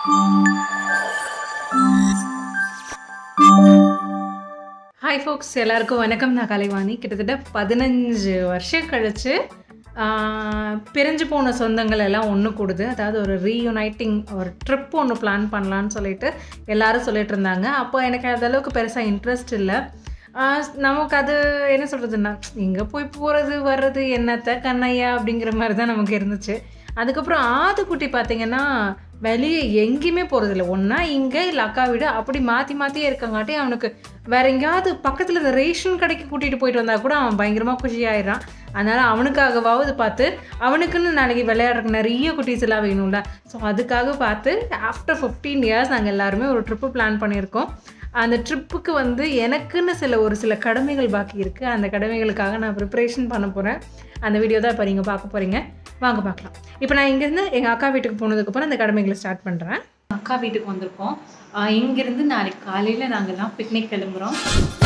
hi ஃபோக்ஸ் எல்லாருக்கும் வணக்கம் நான் கலைவாணி கிட்டத்தட்ட பதினஞ்சு வருஷம் கழிச்சு ஆஹ், பிரிஞ்சு போன சொந்தங்கள் எல்லாம் ஒன்று கூடுது அதாவது ஒரு ரீயுனைட்டிங் ஒரு ட்ரிப் ஒன்று பிளான் பண்ணலான்னு சொல்லிட்டு எல்லாரும் சொல்லிட்டு இருந்தாங்க அப்போ எனக்கு அந்த அளவுக்கு பெருசாக இன்ட்ரெஸ்ட் இல்லை ஆஹ், நமக்கு அது என்ன சொல்கிறதுன்னா இங்கே போய் போகிறது வர்றது என்னத்த கண்ணையா அப்படிங்கிற மாதிரி தான் நமக்கு இருந்துச்சு அதுக்கப்புறம் ஆதுக்குட்டி பார்த்தீங்கன்னா வெளியே எங்கேயுமே போகிறதில்ல ஒன்றா இங்கே இல்லை அக்கா வீடு அப்படி மாற்றி மாற்றியே இருக்கங்காட்டி அவனுக்கு வேற எங்கேயாவது பக்கத்தில் இந்த ரேஷன் கடைக்கு கூட்டிகிட்டு போயிட்டு வந்தால் கூட அவன் பயங்கரமாக குஷியாயிடுறான் அதனால் அவனுக்காகவாவது பார்த்து அவனுக்குன்னு நாளைக்கு விளையாடுறதுக்கு நிறைய குட்டீஸ் எல்லாம் வேணும்ல ஸோ அதுக்காக பார்த்து ஆஃப்டர் ஃபிஃப்டீன் இயர்ஸ் நாங்கள் எல்லாருமே ஒரு ட்ரிப்பு பிளான் பண்ணியிருக்கோம் அந்த ட்ரிப்புக்கு வந்து எனக்குன்னு சில ஒரு சில கடமைகள் பாக்கி இருக்குது அந்த கடமைகளுக்காக நான் ப்ரிப்பரேஷன் பண்ண போகிறேன் அந்த வீடியோ தான் இப்போ நீங்கள் பார்க்க போகிறீங்க வாங்க பார்க்கலாம் இப்போ நான் இங்கேருந்து எங்கள் அக்கா வீட்டுக்கு போனதுக்கப்புறம் அந்த கடமைகளை ஸ்டார்ட் பண்ணுறேன் அக்கா வீட்டுக்கு வந்திருக்கோம் ஆஹ் இங்கிருந்து நாளைக்கு காலையில் நாங்கள்லாம் பிக்னிக் கிளம்புறோம்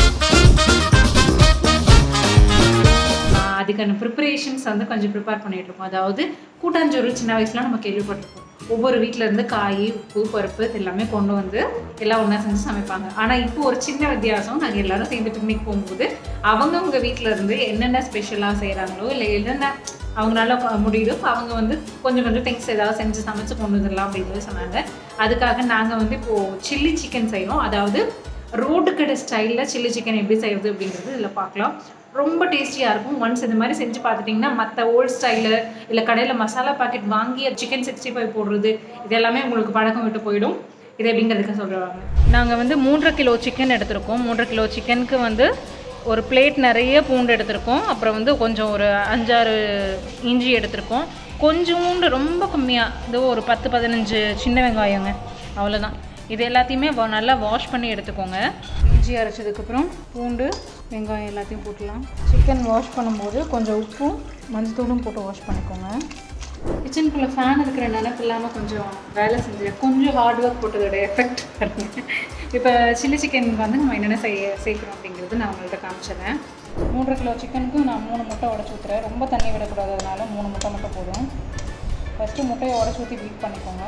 ஆஹ் அதுக்கான ப்ரிப்பரேஷன்ஸ் வந்து கொஞ்சம் ப்ரிப்பேர் பண்ணிட்டு இருக்கோம் அதாவது கூட்டாஞ்சோறு சின்ன வயசுல நம்ம கேள்விப்பட்டிருக்கோம் ஒவ்வொரு வீட்ல இருந்து காய் உப்பு பருப்பு இது எல்லாமே கொண்டு வந்து எல்லாம் ஒன்றா செஞ்சு சமைப்பாங்க ஆனால் இப்போ ஒரு சின்ன வித்தியாசம் நாங்கள் எல்லாரும் சேர்ந்து பிக்னிக் போகும்போது அவங்கவுங்க வீட்டில் இருந்து என்னென்ன ஸ்பெஷலாக செய்கிறாங்களோ இல்லை என்னென்ன அவங்களால ப- முடியுதோ அவங்க வந்து கொஞ்சம் கொஞ்சம் திங்ஸ் ஏதாவது செஞ்சு சமைச்சு கொண்டு வந்துடலாம் அப்படின்னு சொன்னாங்க அதுக்காக நாங்கள் வந்து இப்போது சில்லி சிக்கன் செய்கிறோம் அதாவது ரோட்டு கடை ஸ்டைலில் சில்லி சிக்கன் எப்படி செய்கிறது அப்படிங்கிறது இதில் பார்க்கலாம் ரொம்ப டேஸ்டியாக இருக்கும் ஒன்ஸ் இந்த மாதிரி செஞ்சு பார்த்துட்டிங்கன்னா மற்ற ஓல்ட் ஸ்டைலு இல்லை கடையில் மசாலா பாக்கெட் வாங்கி சிக்கன் சிக்ஸ்டி ஃபைவ் போடுறது இது எல்லாமே உங்களுக்கு பழக்கம் விட்டு போயிடும் இது எப்படிங்கிறதுக்கு சொல்கிறாங்க நாங்கள் வந்து மூன்றரை கிலோ சிக்கன் எடுத்திருக்கோம் மூன்றரை கிலோ சிக்கனுக்கு வந்து ஒரு பிளேட் நிறைய பூண்டு எடுத்திருக்கோம் அப்புறம் வந்து கொஞ்சம் ஒரு அஞ்சாறு இஞ்சி எடுத்திருக்கோம் கொஞ்சோண்டு ரொம்ப கம்மியாக இது ஒரு பத்து பதினஞ்சு சின்ன வெங்காயங்க அவ்வளோதான் இது எல்லாத்தையுமே வா- நல்லா வாஷ் பண்ணி எடுத்துக்கோங்க இஞ்சி அரைச்சதுக்கப்புறம் பூண்டு வெங்காயம் எல்லாத்தையும் போட்டுடலாம் சிக்கன் வாஷ் பண்ணும்போது கொஞ்சம் உப்பும் மஞ்சத்தூளும் போட்டு வாஷ் பண்ணிக்கோங்க கிச்சனுக்குள்ளே ஃபேன் இருக்கிற நினப்பு இல்லாமல் கொஞ்சம் வேலை செஞ்சேன் கொஞ்சம் ஹார்ட் ஒர்க் போட்டதோட எஃபெக்ட் பாருங்க இப்போ சில்லி சிக்கன் வந்து நம்ம என்னென்ன செய்ய சேர்க்குறோம் அப்படிங்கிறது நான் உங்கள்கிட்ட காமிச்சிடுறேன் மூன்றரை கிலோ சிக்கனுக்கு நான் மூணு முட்டை உடச்சி ஊற்றுறேன் ரொம்ப தண்ணி விடக்கூடாது அதனால மூணு முட்டை மட்டும் போதும் ஃபஸ்ட்டு முட்டையை உடச்சி ஊற்றி பீட் பண்ணிக்கோங்க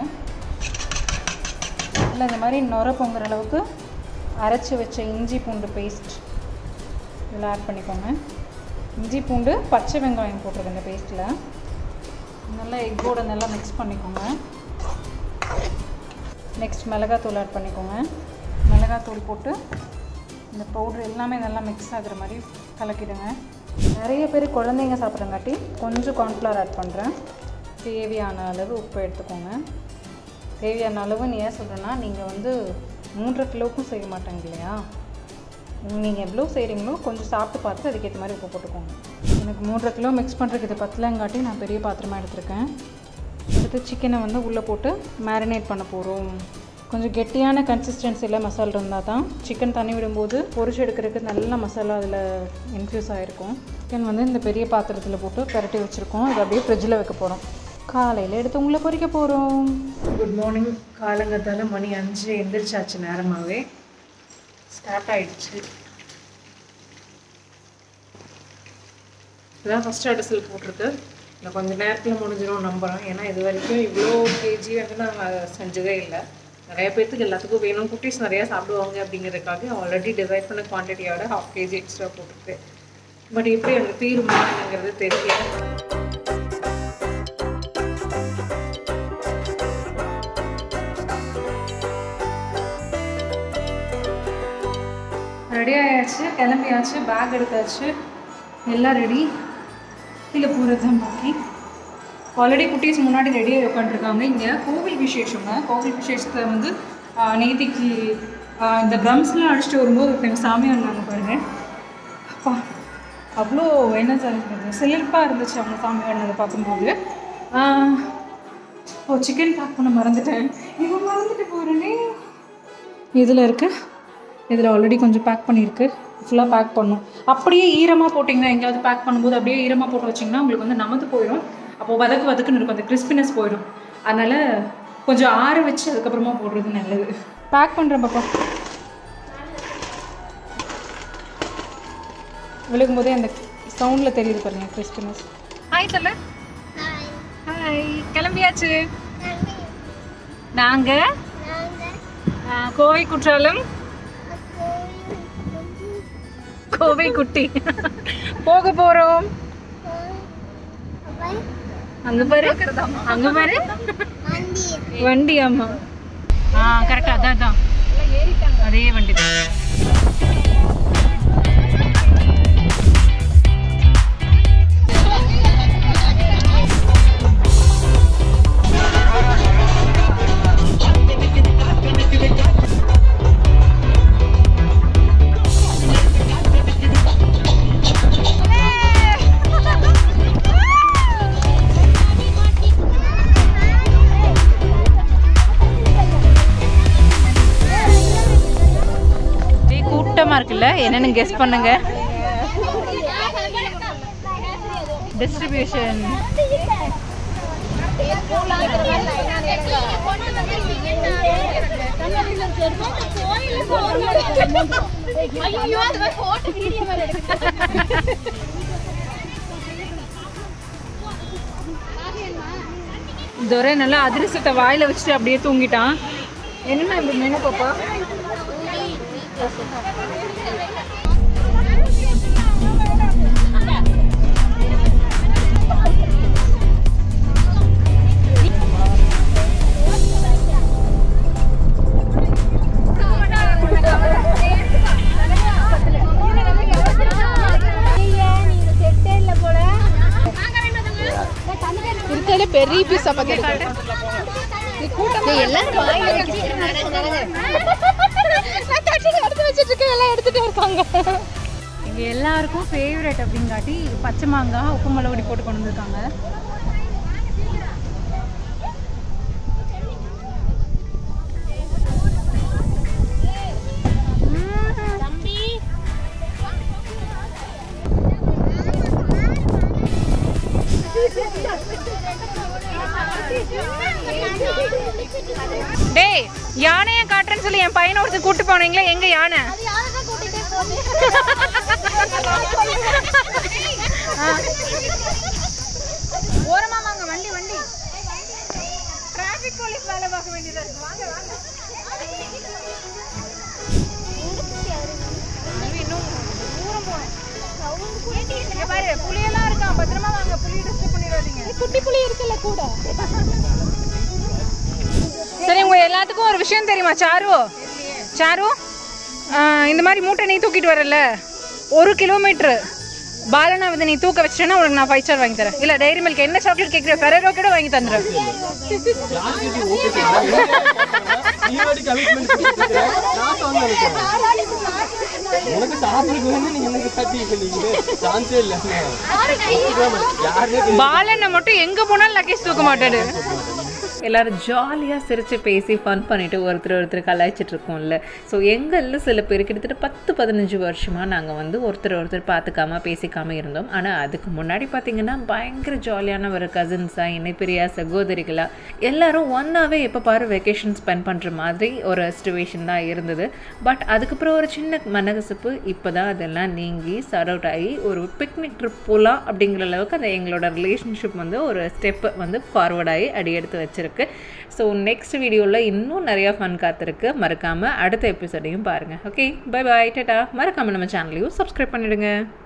இல்லை இந்த மாதிரி நுர பொங்குற அளவுக்கு அரைச்சி வச்ச இஞ்சி பூண்டு பேஸ்ட் இதில் ஆட் பண்ணிக்கோங்க இஞ்சி பூண்டு பச்சை வெங்காயம் போட்டிருக்கேன் இந்த பேஸ்ட்டில் நல்லா எக்கோட நல்லா மிக்ஸ் பண்ணிக்கோங்க நெக்ஸ்ட் மிளகாத்தூள் ஆட் பண்ணிக்கோங்க மிளகாத்தூள் போட்டு இந்த பவுட்ரு எல்லாமே நல்லா மிக்ஸ் ஆகுற மாதிரி கலக்கிடுங்க நிறைய பேர் குழந்தைங்க சாப்பிட்றங்காட்டி கொஞ்சம் கார்ன்ஃப்ளவர் ஆட் பண்ணுறேன் தேவையான அளவு உப்பு எடுத்துக்கோங்க தேவையான அளவுன்னு ஏன் சொல்கிறேன்னா நீங்கள் வந்து மூன்றரை கிலோவுக்கும் செய்ய மாட்டாங்க இல்லையா நீங்கள் எவ்வளோ செய்கிறீங்களோ கொஞ்சம் சாப்பிட்டு பார்த்து அதுக்கேற்ற மாதிரி உப்பு போட்டுக்கோங்க எனக்கு மூன்றரை கிலோ மிக்ஸ் பண்ணுறதுக்கு இது பத்தலங்காட்டி நான் பெரிய பாத்திரமாக எடுத்திருக்கேன் அடுத்து சிக்கனை வந்து உள்ளே போட்டு மேரினேட் பண்ண போகிறோம் கொஞ்சம் கெட்டியான கன்சிஸ்டன்சியில் மசாலா இருந்தால் தான் சிக்கன் தண்ணி விடும்போது பொரிச்சு எடுக்கிறதுக்கு நல்ல மசாலா அதில் இன்ஃப்யூஸ் ஆகிருக்கும் சிக்கன் வந்து இந்த பெரிய பாத்திரத்தில் போட்டு பரட்டி வச்சுருக்கோம் இது அப்படியே ஃப்ரிட்ஜில் வைக்க போகிறோம் காலையில் எடுத்து உங்களை பொரிக்க போகிறோம் குட் மார்னிங் காலங்கத்தால் மணி அஞ்சு எந்திரிச்சாச்சு நேரமாகவே ஸ்டார்ட் ஆயிடுச்சு இதான் ஃபஸ்ட் அடிசல் போட்டிருக்கு இல்லை கொஞ்சம் நேரத்தில் முடிஞ்சிடும் நம்புகிறோம் ஏன்னா இது வரைக்கும் இவ்வளோ கேஜி வந்து நாங்கள் செஞ்சதே இல்லை நிறைய பேர்த்துக்கு எல்லாத்துக்கும் வேணும் குட்டீஸ் நிறையா சாப்பிடுவாங்க அப்படிங்கிறதுக்காக ஆல்ரெடி டிசைட் பண்ண குவான்டிட்டியோட ஹாஃப் கேஜி எக்ஸ்ட்ரா போட்டுருக்கு பட் எப்படி எனக்கு தீருமா என்னங்கிறது தெரியல ரெடி ஆயாச்சு கிளம்பியாச்சு பேக் எடுத்தாச்சு எல்லாம் ரெடி கீழே போகிறது தான் பாக்கி ஆல்ரெடி குட்டீஸ் முன்னாடி ரெடியாக உட்காந்துருக்காங்க இங்கே கோவில் விசேஷங்க கோவில் விசேஷத்தில் வந்து ஆஹ், நேத்திக்கு ஆஹ், இந்த ட்ரம்ஸ்லாம் அடிச்சுட்டு வரும்போது ஒருத்தங்க சாமி வந்தாங்க பாருங்க அப்பா அவ்வளோ என்ன சொல்கிறது சிலிர்ப்பாக இருந்துச்சு அவங்க சாமி வந்ததை பார்க்கும்போது ஆஹ், ஓ சிக்கன் பேக் பண்ண மறந்துட்டேன் இவன் மறந்துட்டு போகிறேனே இதில் இருக்கு இதில் ஆல்ரெடி கொஞ்சம் பேக் பண்ணியிருக்கு ஃபுல்லாக பேக் பண்ணும் அப்படியே ஈரமாக போட்டிங்கன்னா எங்கேயாவது பேக் பண்ணும்போது அப்படியே ஈரமாக போட்டு வச்சிங்கன்னா உங்களுக்கு வந்து நமந்து போயிடும் அப்போ வதக்கு வதக்குன்னு இருக்கும் அந்த கிறிஸ்பினஸ் போயிடும் அதனால் கொஞ்சம் ஆற வச்சு அதுக்கப்புறமா போடுறது நல்லது பேக் பண்ணுறேன் பாப்பா விழுகும் போதே அந்த சவுண்டில் தெரியுது பாருங்க கிறிஸ்பினஸ் ஹாய் சொல்லு ஹாய் கிளம்பியாச்சு நாங்கள் கோவை குற்றாலம் கோவை குட்டி போக போறோம் அங்க பாரு அங்க பாரு வண்டி ஆமா ஆ கரெக்டா அதான் அதான் அதே வண்டி தான் ஒரே கூட்டமா இருக்குல்ல என்னன்னு கெஸ் பண்ணுங்க டிஸ்ட்ரிபியூஷன் துரை நல்லா அதிரசத்தை வாயில வச்சுட்டு அப்படியே தூங்கிட்டான் என்னண்ணா இப்படி மெனு பாப்பா இருக்கிறதுல பெரிய பீஸா பார்த்து எல்லாரும் வாயில எடுத்து வச்சிட்டு இருக்கேன் எல்லாம் எடுத்துட்டு இருக்காங்க இங்க எல்லாருக்கும் ஃபேவரட் அப்படிங்காட்டி பச்சை மாங்காய் உப்பு மிளகுடி போட்டு கொண்டு வந்திருக்காங்க டேய் யானையை காட்டுறேன்னு சொல்லி என் பையனை ஒருத்தர் கூட்டு போனீங்களே எங்க யானை ஓரமா வாங்க வண்டி வண்டி டிராஃபிக் போலீஸ் வேலை பார்க்க வேண்டியதா இருக்கு வாங்க வாங்க இன்னும் தூரம் போறேன் இங்க பாரு புலியெல்லாம் இருக்கான் பத்திரமா வாங்க புலி டிஸ்டர்ப் பண்ணிடாதீங்க குட்டி புளி இருக்குல்ல கூட சரி உங்க எல்லாத்துக்கும் ஒரு விஷயம் தெரியுமா சாரு சாரு ஆ, இந்த மாதிரி மூட்டை நீ தூக்கிட்டு வரல ஒரு கிலோமீட்டர் பாலனா வந்து நீ தூக்க வச்சிட்டேன்னா உனக்கு நான் ஃபைவ் ஸ்டார் வாங்கி தரேன் இல்ல டைரி மில்க் என்ன சாக்லேட் கேட்குற ஃபெரரோ கூட வாங்கி தந்துடுறேன் நீ வாடி கமிட்மெண்ட் கொடுத்துருக்க நான் சொன்ன உனக்கு சாப்பிடுறது வந்து நீங்க எனக்கு கட்டி பண்ணீங்க சான்ஸே இல்ல யாருமே பாலனை மட்டும் எங்க போனாலும் லக்கேஜ் தூக்க மாட்டாரு எல்லாரும் ஜாலியாக சிரித்து பேசி ஃபன் பண்ணிட்டு ஒருத்தர் ஒருத்தர் கலாய்ச்சிட்டு இருக்கோம்ல ஸோ எங்களில் சில பேர் கிட்டத்தட்ட பத்து பதினஞ்சு வருஷமாக நாங்கள் வந்து ஒருத்தர் ஒருத்தர் பார்த்துக்காம பேசிக்காம இருந்தோம் ஆனால் அதுக்கு முன்னாடி பார்த்தீங்கன்னா பயங்கர ஜாலியான ஒரு கசின்ஸாக இணைப்பிரியா சகோதரிகளா எல்லாரும் ஒன்றாவே எப்போ பாரு வெக்கேஷன் ஸ்பெண்ட் பண்ணுற மாதிரி ஒரு சுச்சுவேஷன் தான் இருந்தது பட் அதுக்கப்புறம் ஒரு சின்ன மனகசப்பு இப்போ தான் அதெல்லாம் நீங்கி சார்ட் அவுட் ஆகி ஒரு பிக்னிக் ட்ரிப் போகலாம் அப்படிங்கிற அளவுக்கு அந்த எங்களோட ரிலேஷன்ஷிப் வந்து ஒரு ஸ்டெப் வந்து ஃபார்வர்ட் ஆகி அடி எடுத்து வச்சிருக்கு ஸோ நெக்ஸ்ட் வீடியோவில் இன்னும் நிறையா ஃபன் காத்திருக்கு மறக்காமல் அடுத்த எபிசோடையும் பாருங்கள் ஓகே பை பாய் டாட்டா மறக்காமல் நம்ம சேனலையும் சப்ஸ்கிரைப் பண்ணிடுங்க